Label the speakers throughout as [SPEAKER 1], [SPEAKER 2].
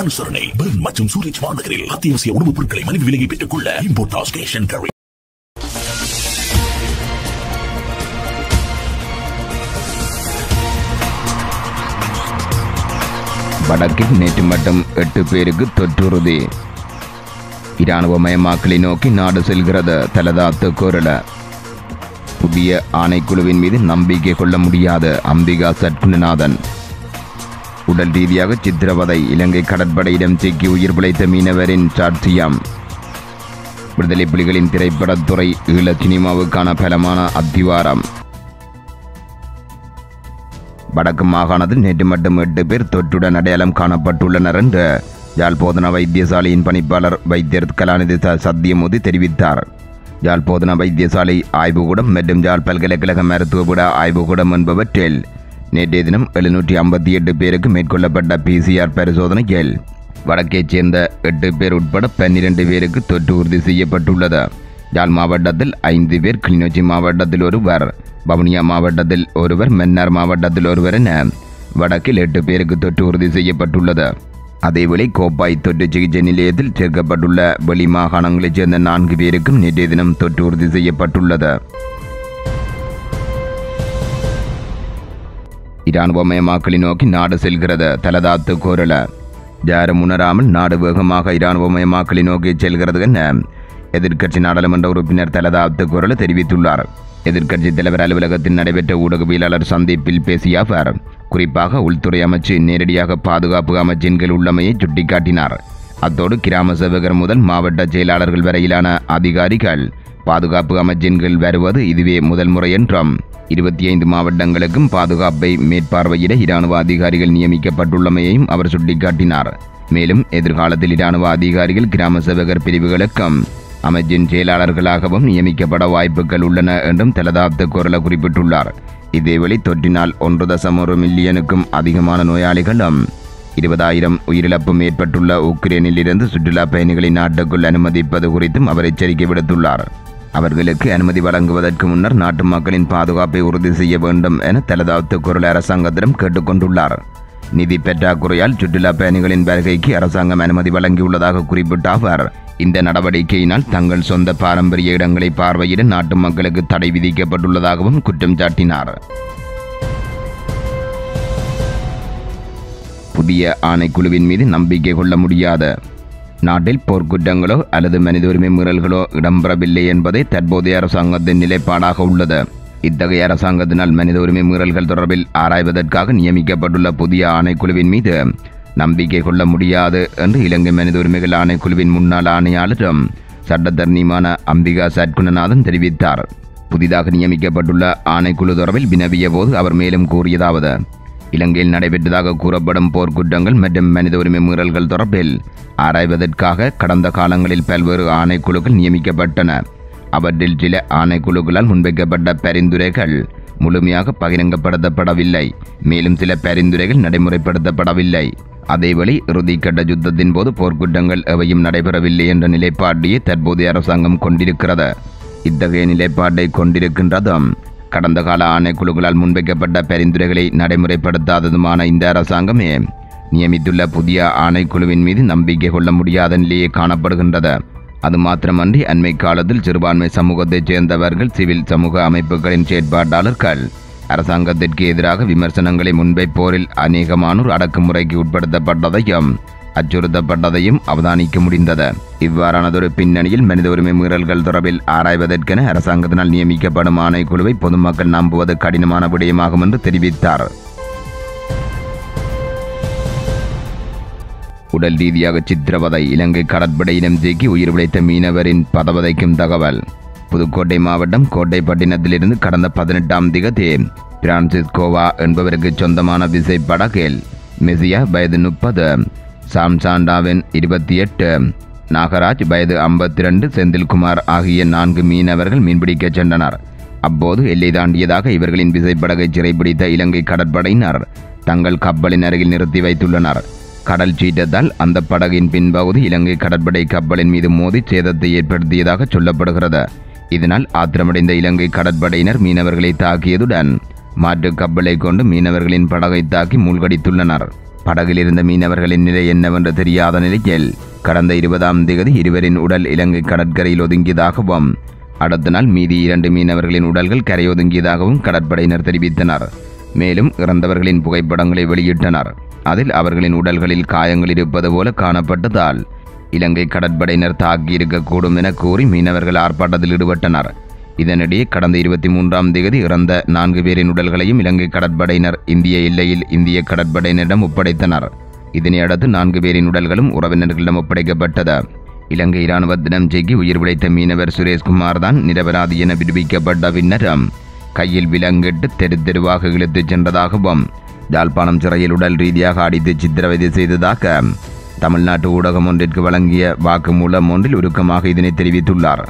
[SPEAKER 1] அனுசரணை பெர்ன் மற்றும் சூரிச் மாநகரில் அத்தியாவசிய உணவுப் பொருட்களை மலிவு விலையை பெற்றுக் கொள்ள இம்போர்டாஸ் கேஷ் அண்ட் கேரி
[SPEAKER 2] வடக்கில் நேற்று மட்டும் எட்டு பேருக்கு தொற்றுறுதி இராணுவமயமாக்கலை நோக்கி நாடு செல்கிறது தலதாத்து கோரல புதிய ஆணைக்குழுவின் மீது நம்பிக்கை கொள்ள முடியாத அம்பிகா சட்குணநாதன் உடல் ரீதியாக சித்திரவதை இலங்கை கடற்படையிடம் சிக்கி உயிர் பிழைத்த மீனவரின் சாட்சியம் விடுதலை புலிகளின் திரைப்படத்துறை ஈழ சினிமாவுக்கான பலமான அத்திவாரம் வடக்கு மாகாணத்தில் நேற்று மட்டும் எட்டு பேர் தொற்றுடன் அடையாளம் காணப்பட்டுள்ளனர் என்று யாழ் போதனா வைத்தியசாலையின் பணிப்பாளர் வைத்தியர் கலாநிதி ச சத்தியமூர்த்தி தெரிவித்தார் யாழ் போதனா வைத்தியசாலை ஆய்வுக்கூடம் மற்றும் யாழ் பல்கலைக்கழக மருத்துவபுட ஆய்வுக்கூடம் என்பவற்றில் நேற்றைய தினம் எழுநூற்றி ஐம்பத்தி எட்டு பேருக்கு மேற்கொள்ளப்பட்ட பிசிஆர் பரிசோதனையில் வடக்கைச் சேர்ந்த எட்டு பேர் உட்பட பன்னிரண்டு பேருக்கு தொற்று உறுதி செய்யப்பட்டுள்ளது யாழ் மாவட்டத்தில் ஐந்து பேர் கிளிநொச்சி மாவட்டத்தில் ஒருவர் வவுனியா மாவட்டத்தில் ஒருவர் மன்னார் மாவட்டத்தில் ஒருவர் என வடக்கில் எட்டு பேருக்கு தொற்று உறுதி செய்யப்பட்டுள்ளது அதேவேளை கோப்பாய் தொற்று சிகிச்சை நிலையத்தில் சேர்க்கப்பட்டுள்ள வெளி மாகாணங்களைச் சேர்ந்த நான்கு பேருக்கும் நேற்றைய தினம் தொற்று உறுதி செய்யப்பட்டுள்ளது இராணுவமயமாக்கலை நோக்கி நாடு செல்கிறது தலதாத்து கோரல யாரும் உணராமல் நாடு வேகமாக இராணுவமயமாக்கலை நோக்கி செல்கிறது என எதிர்க்கட்சி நாடாளுமன்ற உறுப்பினர் தலதாத்து குரல் தெரிவித்துள்ளார் எதிர்க்கட்சி தலைவர் அலுவலகத்தில் நடைபெற்ற ஊடகவியலாளர் சந்திப்பில் பேசிய அவர் குறிப்பாக உள்துறை அமைச்சு நேரடியாக பாதுகாப்பு அமைச்சின் கீழ் உள்ளமையை சுட்டிக்காட்டினார் அத்தோடு கிராம சேவகர் முதல் மாவட்ட செயலாளர்கள் வரையிலான அதிகாரிகள் பாதுகாப்பு அமைச்சின் கீழ் வருவது இதுவே முதல் முறை என்றும் இருபத்தி ஐந்து மாவட்டங்களுக்கும் பாதுகாப்பை மேற்பார்வையிட இராணுவ அதிகாரிகள் நியமிக்கப்பட்டுள்ளமையையும் அவர் சுட்டிக்காட்டினார் மேலும் எதிர்காலத்தில் இராணுவ அதிகாரிகள் கிராம சேவகர் பிரிவுகளுக்கும் அமைச்சின் செயலாளர்களாகவும் நியமிக்கப்பட வாய்ப்புகள் உள்ளன என்றும் தலதாப்த குரல குறிப்பிட்டுள்ளார் இதேவேளை தொற்றினால் ஒன்று தசம் ஒரு மில்லியனுக்கும் அதிகமான நோயாளிகளும் இருபதாயிரம் உயிரிழப்பும் ஏற்பட்டுள்ள உக்ரைனில் இருந்து சுற்றுலா பயணிகளை நாட்டுக்குள் அனுமதிப்பது குறித்தும் அவர் எச்சரிக்கை விடுத்துள்ளார் அவர்களுக்கு அனுமதி வழங்குவதற்கு முன்னர் நாட்டு மக்களின் பாதுகாப்பை உறுதி செய்ய வேண்டும் என தலதாத்து குரல் அரசாங்கத்திடம் கேட்டுக்கொண்டுள்ளார் நிதி பற்றாக்குறையால் சுற்றுலா பயணிகளின் வருகைக்கு அரசாங்கம் அனுமதி வழங்கியுள்ளதாக குறிப்பிட்ட அவர் இந்த நடவடிக்கையினால் தங்கள் சொந்த பாரம்பரிய இடங்களை பார்வையிட நாட்டு மக்களுக்கு தடை விதிக்கப்பட்டுள்ளதாகவும் குற்றம் சாட்டினார் புதிய ஆணைக்குழுவின் மீது நம்பிக்கை கொள்ள முடியாத நாட்டில் போர்க்குற்றங்களோ அல்லது மனித உரிமை மீறல்களோ இடம்பெறவில்லை என்பதே தற்போதைய அரசாங்கத்தின் நிலைப்பாடாக உள்ளது இத்தகைய அரசாங்கத்தினால் மனித உரிமை மீறல்கள் தொடர்பில் ஆராய்வதற்காக நியமிக்கப்பட்டுள்ள புதிய ஆணைக்குழுவின் மீது நம்பிக்கை கொள்ள முடியாது என்று இலங்கை மனித உரிமைகள் ஆணைக்குழுவின் முன்னாள் ஆணையாளரும் சட்டத்தரணியுமான அம்பிகா சட்குணநாதன் தெரிவித்தார் புதிதாக நியமிக்கப்பட்டுள்ள ஆணைக்குழு தொடர்பில் வினவிய போது அவர் மேலும் கூறியதாவது இலங்கையில் நடைபெற்றதாக கூறப்படும் போர்க்குற்றங்கள் மற்றும் மனித உரிமை மீறல்கள் தொடர்பில் ஆராய்வதற்காக கடந்த காலங்களில் பல்வேறு ஆணைக்குழுக்கள் நியமிக்கப்பட்டன அவற்றில் சில ஆணைக்குழுக்களால் முன்வைக்கப்பட்ட பரிந்துரைகள் முழுமையாக பகிரங்கப்படுத்தப்படவில்லை மேலும் சில பரிந்துரைகள் நடைமுறைப்படுத்தப்படவில்லை அதேவேளை இறுதிக்கட்ட யுத்தத்தின் போது போர்க்குற்றங்கள் எவையும் நடைபெறவில்லை என்ற நிலைப்பாட்டையே தற்போதைய அரசாங்கம் கொண்டிருக்கிறது இத்தகைய நிலைப்பாட்டை கொண்டிருக்கின்றதும் கடந்த கால ஆணைக்குழுக்களால் முன்வைக்கப்பட்ட பரிந்துரைகளை நடைமுறைப்படுத்தாததுமான இந்த அரசாங்கமே நியமித்துள்ள புதிய ஆணைக்குழுவின் மீது நம்பிக்கை கொள்ள முடியாத நிலையே காணப்படுகின்றது அது மாத்திரமன்றி அண்மை காலத்தில் சிறுபான்மை சமூகத்தைச் சேர்ந்தவர்கள் சிவில் சமூக அமைப்புகளின் செயற்பாட்டாளர்கள் அரசாங்கத்திற்கு எதிராக விமர்சனங்களை முன்வைப்போரில் அநேகமானோர் அடக்குமுறைக்கு உட்படுத்தப்பட்டதையும் அச்சுறுத்தப்பட்டதையும் அவதானிக்க முடிந்தது இவ்வாறானதொரு பின்னணியில் மனித உரிமை மீறல்கள் தொடர்பில் ஆராய்வதற்கென அரசாங்கத்தினால் நியமிக்கப்படும் ஆணைக்குழுவை பொதுமக்கள் நம்புவது கடினமான விடயமாகும் என்று தெரிவித்தார் உடல் ரீதியாக சித்திரவதை இலங்கை கடற்படையிடம் சிக்கி உயிர் பிழைத்த மீனவரின் பதவதைக்கும் தகவல் புதுக்கோட்டை மாவட்டம் கோட்டைப்பட்டினத்திலிருந்து கடந்த பதினெட்டாம் திகதி பிரான்சிஸ்கோவா என்பவருக்கு சொந்தமான விசை படகில் மெசியா வயது முப்பது சாம்சாண்டாவின் இருபத்தி எட்டு நாகராஜ் வயது ஐம்பத்தி ரெண்டு செந்தில்குமார் ஆகிய நான்கு மீனவர்கள் மீன்பிடிக்கச் சென்றனர் அப்போது எல்லை தாண்டியதாக இவர்களின் விசைப்படகை சிறைப்பிடித்த இலங்கை கடற்படையினர் தங்கள் கப்பலின் அருகில் நிறுத்தி வைத்துள்ளனர் கடல் சீற்றத்தால் அந்த படகின் பின்பகுதி இலங்கை கடற்படை கப்பலின் மீது மோதி சேதத்தை ஏற்படுத்தியதாக சொல்லப்படுகிறது இதனால் ஆத்திரமடைந்த இலங்கை கடற்படையினர் மீனவர்களை தாக்கியதுடன் மாற்று கப்பலை கொண்டு மீனவர்களின் படகை தாக்கி மூழ்கடித்துள்ளனர் படகில் இருந்த மீனவர்களின் நிலை என்னவென்று தெரியாத நிலையில் கடந்த இருபதாம் தேதி இருவரின் உடல் இலங்கை கடற்கரையில் ஒதுங்கியதாகவும் அடுத்த நாள் மீதி இரண்டு மீனவர்களின் உடல்கள் கரையொதுங்கியதாகவும் கடற்படையினர் தெரிவித்தனர் மேலும் இறந்தவர்களின் புகைப்படங்களை வெளியிட்டனர் அதில் அவர்களின் உடல்களில் காயங்கள் இருப்பது போல காணப்பட்டதால் இலங்கை கடற்படையினர் தாக்கியிருக்கக்கூடும் என கூறி மீனவர்கள் ஆர்ப்பாட்டத்தில் ஈடுபட்டனர் இதனிடையே கடந்த இருபத்தி மூன்றாம் தேதி இறந்த நான்கு பேரின் உடல்களையும் இலங்கை கடற்படையினர் இந்திய எல்லையில் இந்திய கடற்படையினரிடம் ஒப்படைத்தனர் இதனை அடுத்து நான்கு பேரின் உடல்களும் உறவினர்களிடம் ஒப்படைக்கப்பட்டது இலங்கை இராணுவத்திடம் ஜெகி உயிர் பிழைத்த மீனவர் சுரேஷ்குமார் தான் நிரபராதி என விடுவிக்கப்பட்ட பின்னரும் கையில் விலங்கிட்டு தெரு தெருவாக இழுத்துச் சென்றதாகவும் யாழ்ப்பாணம் சிறையில் உடல் ரீதியாக அடித்து சித்திரவதை செய்ததாக தமிழ்நாட்டு ஊடகம் ஒன்றிற்கு வழங்கிய வாக்குமூலம் ஒன்றில் உருக்கமாக இதனை தெரிவித்துள்ளார்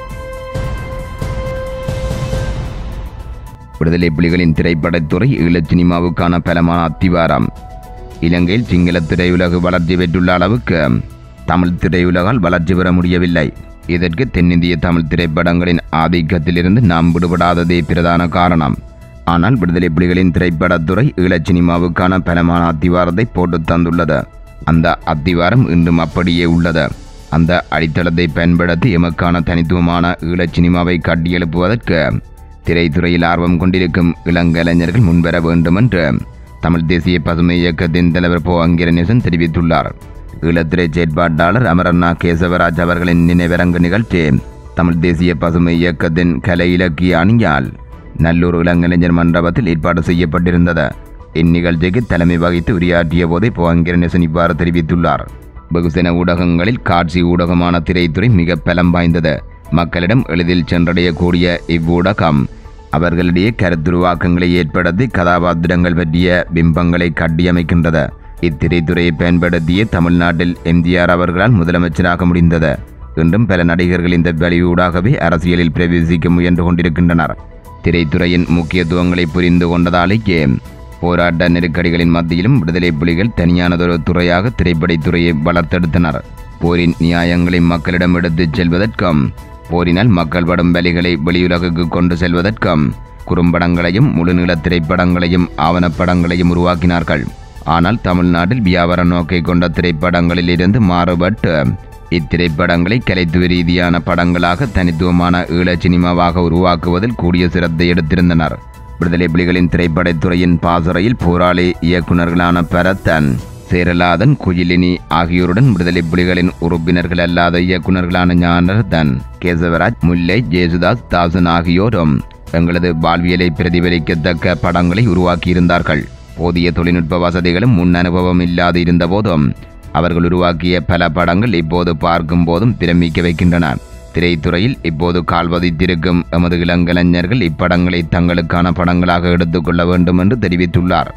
[SPEAKER 2] விடுதலை புலிகளின் திரைப்படத்துறை ஈழச் சினிமாவுக்கான பலமான அத்திவாரம் இலங்கையில் சிங்கள திரையுலகு வளர்ச்சி பெற்றுள்ள அளவுக்கு தமிழ் திரையுலகால் வளர்ச்சி பெற முடியவில்லை இதற்கு தென்னிந்திய தமிழ் திரைப்படங்களின் ஆதிக்கத்திலிருந்து நாம் விடுபடாததே பிரதான காரணம் ஆனால் விடுதலை புலிகளின் திரைப்படத்துறை ஈழச் சினிமாவுக்கான பலமான அத்திவாரத்தை போட்டு தந்துள்ளது அந்த அத்திவாரம் இன்றும் அப்படியே உள்ளது அந்த அடித்தளத்தை பயன்படுத்தி எமக்கான தனித்துவமான ஈழச் சினிமாவை கட்டியெழுப்புவதற்கு திரைத்துறையில் ஆர்வம் கொண்டிருக்கும் இளங்கலைஞர்கள் முன்வர வேண்டும் என்று தமிழ் தேசிய பசுமை இயக்கத்தின் தலைவர் போ அங்கிரநேசன் தெரிவித்துள்ளார் ஈழத்திரை செயற்பாட்டாளர் அமரண்ணா கேசவராஜ் அவர்களின் நினைவரங்கு நிகழ்ச்சி தமிழ் தேசிய பசுமை இயக்கத்தின் கலை இலக்கிய அணியால் நல்லூர் இளங்கலைஞர் மண்டபத்தில் ஏற்பாடு செய்யப்பட்டிருந்தது இந்நிகழ்ச்சிக்கு தலைமை வகித்து உரையாற்றிய போதே போ அங்கிரநேசன் இவ்வாறு தெரிவித்துள்ளார் வெகுஜன ஊடகங்களில் காட்சி ஊடகமான திரைத்துறை மிக பலம் வாய்ந்தது மக்களிடம் எளிதில் சென்றடையக்கூடிய இவ்வூடகம் அவர்களிடையே கருத்துருவாக்கங்களை ஏற்படுத்தி கதாபாத்திரங்கள் பற்றிய பிம்பங்களை கட்டியமைக்கின்றது இத்திரைத்துறையை பயன்படுத்திய தமிழ்நாட்டில் எம்ஜிஆர் அவர்களால் முதலமைச்சராக முடிந்தது இன்றும் பல நடிகர்கள் இந்த வழியூடாகவே அரசியலில் பிரவேசிக்க முயன்று கொண்டிருக்கின்றனர் திரைத்துறையின் முக்கியத்துவங்களை புரிந்து கொண்டதாலேயே போராட்ட நெருக்கடிகளின் மத்தியிலும் விடுதலை புலிகள் தனியானதொரு துறையாக திரைப்படத்துறையை வளர்த்தெடுத்தனர் போரின் நியாயங்களை மக்களிடம் எடுத்துச் செல்வதற்கும் போரினால் மக்கள் படும் வலிகளை வெளியுலகுக்கு கொண்டு செல்வதற்கும் குறும்படங்களையும் முழுநீள திரைப்படங்களையும் ஆவணப்படங்களையும் உருவாக்கினார்கள் ஆனால் தமிழ்நாட்டில் வியாபார நோக்கை கொண்ட திரைப்படங்களில் இருந்து மாறுபட்டு இத்திரைப்படங்களை கலைத்துவ ரீதியான படங்களாக தனித்துவமான ஈழச் சினிமாவாக உருவாக்குவதில் கூடிய சிரத்தை எடுத்திருந்தனர் விடுதலை புலிகளின் திரைப்படத்துறையின் பாசறையில் போராளி இயக்குநர்களான பரத்தன் சேரலாதன் குயிலினி ஆகியோருடன் விடுதலை புலிகளின் உறுப்பினர்கள் அல்லாத இயக்குநர்களான ஞானரதன் கேசவராஜ் முல்லை ஜேசுதாஸ் தாசன் ஆகியோரும் எங்களது வாழ்வியலை பிரதிபலிக்கத்தக்க படங்களை உருவாக்கியிருந்தார்கள் போதிய தொழில்நுட்ப வசதிகளும் முன் அனுபவம் இல்லாது இருந்தபோதும் அவர்கள் உருவாக்கிய பல படங்கள் இப்போது பார்க்கும் போதும் பிரமிக்க வைக்கின்றன திரைத்துறையில் இப்போது கால்வதித்திருக்கும் எமது இளங்கலைஞர்கள் இப்படங்களை தங்களுக்கான படங்களாக எடுத்துக்கொள்ள வேண்டும் என்று தெரிவித்துள்ளார்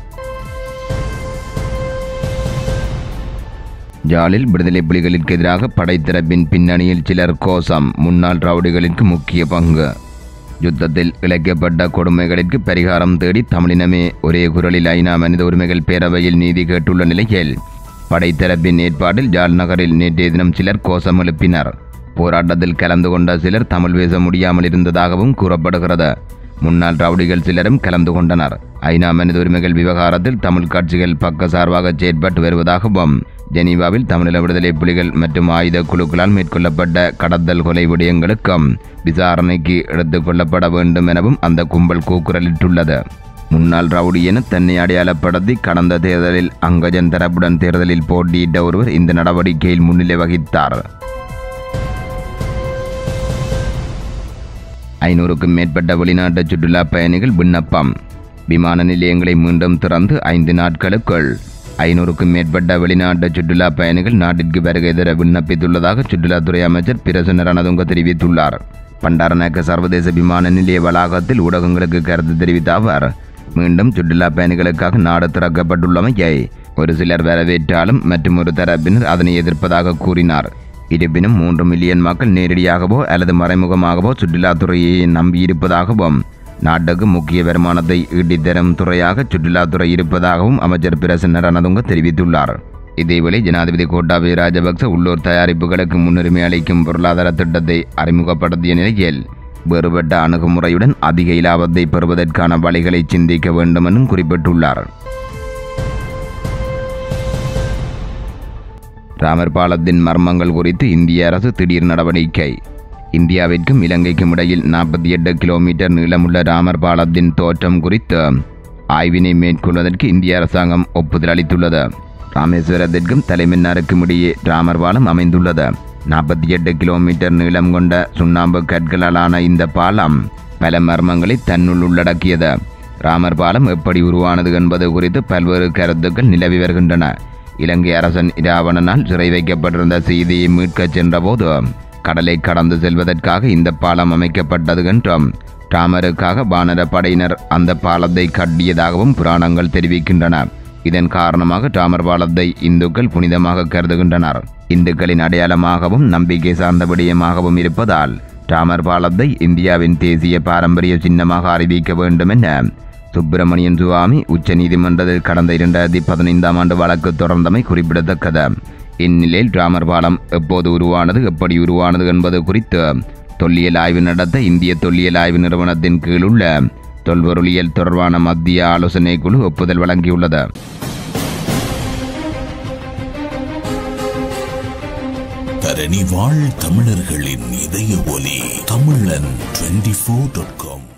[SPEAKER 2] ஜாலில் விடுதலை புலிகளுக்கு எதிராக படைத்தரப்பின் பின்னணியில் சிலர் கோஷம் முன்னாள் ரவுடிகளுக்கு முக்கிய பங்கு யுத்தத்தில் இழைக்கப்பட்ட கொடுமைகளுக்கு பரிகாரம் தேடி தமிழினமே ஒரே குரலில் ஐநா மனித உரிமைகள் பேரவையில் நீதி கேட்டுள்ள நிலையில் படைத்தரப்பின் ஏற்பாட்டில் ஜால் நகரில் நேற்றைய தினம் சிலர் கோஷம் எழுப்பினர் போராட்டத்தில் கலந்து கொண்ட சிலர் தமிழ் பேச முடியாமல் இருந்ததாகவும் கூறப்படுகிறது முன்னாள் ரவுடிகள் சிலரும் கலந்து கொண்டனர் ஐநா மனித உரிமைகள் விவகாரத்தில் தமிழ் கட்சிகள் பக்கசார்பாக செயற்பட்டு வருவதாகவும் ஜெனீவாவில் தமிழீழ விடுதலை புலிகள் மற்றும் ஆயுத குழுக்களால் மேற்கொள்ளப்பட்ட கடத்தல் கொலை விடயங்களுக்கும் விசாரணைக்கு எடுத்துக் கொள்ளப்பட வேண்டும் எனவும் அந்த கும்பல் கூக்குரலிட்டுள்ளது முன்னாள் ரவுடி என தன்னை அடையாளப்படுத்தி கடந்த தேர்தலில் அங்கஜன் தரப்புடன் தேர்தலில் போட்டியிட்ட ஒருவர் இந்த நடவடிக்கையில் முன்னிலை வகித்தார் ஐநூறுக்கும் மேற்பட்ட வெளிநாட்டு சுற்றுலா பயணிகள் விண்ணப்பம் விமான நிலையங்களை மீண்டும் திறந்து ஐந்து நாட்களுக்குள் ஐநூறுக்கும் மேற்பட்ட வெளிநாட்டு சுற்றுலா பயணிகள் நாட்டிற்கு வருகை தர விண்ணப்பித்துள்ளதாக சுற்றுலாத்துறை அமைச்சர் பிரசன்ன ரணதுங்க தெரிவித்துள்ளார் பண்டாரநாயக்க சர்வதேச விமான நிலைய வளாகத்தில் ஊடகங்களுக்கு கருத்து தெரிவித்த அவர் மீண்டும் சுற்றுலா பயணிகளுக்காக நாடு திறக்கப்பட்டுள்ளமையை ஒரு சிலர் வரவேற்றாலும் மற்றும் ஒரு தரப்பினர் அதனை எதிர்ப்பதாக கூறினார் இருப்பினும் மூன்று மில்லியன் மக்கள் நேரடியாகவோ அல்லது மறைமுகமாகவோ சுற்றுலாத்துறையை நம்பியிருப்பதாகவும் நாட்டுக்கு முக்கிய வருமானத்தை ஈட்டித்தரும் துறையாக சுற்றுலாத்துறை இருப்பதாகவும் அமைச்சர் பிரசன்ன ரணதுங்க தெரிவித்துள்ளார் இதேவேளை ஜனாதிபதி கோட்டாபய ராஜபக்ச உள்ளூர் தயாரிப்புகளுக்கு முன்னுரிமை அளிக்கும் பொருளாதார திட்டத்தை அறிமுகப்படுத்திய நிலையில் வேறுபட்ட அணுகுமுறையுடன் அதிக இலாபத்தை பெறுவதற்கான வழிகளை சிந்திக்க வேண்டும் என்றும் குறிப்பிட்டுள்ளார் ராமர் பாலத்தின் மர்மங்கள் குறித்து இந்திய அரசு திடீர் நடவடிக்கை இந்தியாவிற்கும் இலங்கைக்கும் இடையில் நாற்பத்தி எட்டு கிலோமீட்டர் நீளமுள்ள ராமர் பாலத்தின் தோற்றம் குறித்து ஆய்வினை மேற்கொள்வதற்கு இந்திய அரசாங்கம் ஒப்புதல் அளித்துள்ளது ராமேஸ்வரத்திற்கும் தலைமன்னாருக்கும் இடையே ராமர் பாலம் அமைந்துள்ளது நாற்பத்தி எட்டு கிலோமீட்டர் நீளம் கொண்ட சுண்ணாம்பு கற்களாலான இந்த பாலம் பல மர்மங்களை தன்னுள் உள்ளடக்கியது ராமர் பாலம் எப்படி உருவானது என்பது குறித்து பல்வேறு கருத்துக்கள் நிலவி வருகின்றன இலங்கை அரசன் இராவணனால் சிறை வைக்கப்பட்டிருந்த செய்தியை மீட்கச் சென்றபோது கடலை கடந்து செல்வதற்காக இந்த பாலம் அமைக்கப்பட்டது என்றும் ராமருக்காக வானர படையினர் அந்த பாலத்தை கட்டியதாகவும் புராணங்கள் தெரிவிக்கின்றன இதன் காரணமாக ராமர் பாலத்தை இந்துக்கள் புனிதமாக கருதுகின்றனர் இந்துக்களின் அடையாளமாகவும் நம்பிக்கை சார்ந்த விடயமாகவும் இருப்பதால் ராமர் பாலத்தை இந்தியாவின் தேசிய பாரம்பரிய சின்னமாக அறிவிக்க வேண்டும் என சுப்பிரமணியன் சுவாமி உச்சநீதிமன்றத்தில் கடந்த இரண்டாயிரத்தி பதினைந்தாம் ஆண்டு வழக்கு தொடர்ந்தமை குறிப்பிடத்தக்கது இந்நிலையில் ராமர் பாலம் எப்போது உருவானது எப்படி உருவானது என்பது குறித்து தொல்லியல் ஆய்வு நடத்த இந்திய தொல்லியல் ஆய்வு நிறுவனத்தின் கீழுள்ள தொல்பொருளியல் தொடர்பான மத்திய ஆலோசனை குழு ஒப்புதல் வழங்கியுள்ளது
[SPEAKER 1] தரணி வாழ் தமிழர்களின் இதய ஒலி தமிழன் டுவெண்டி ஃபோர் டாட் காம்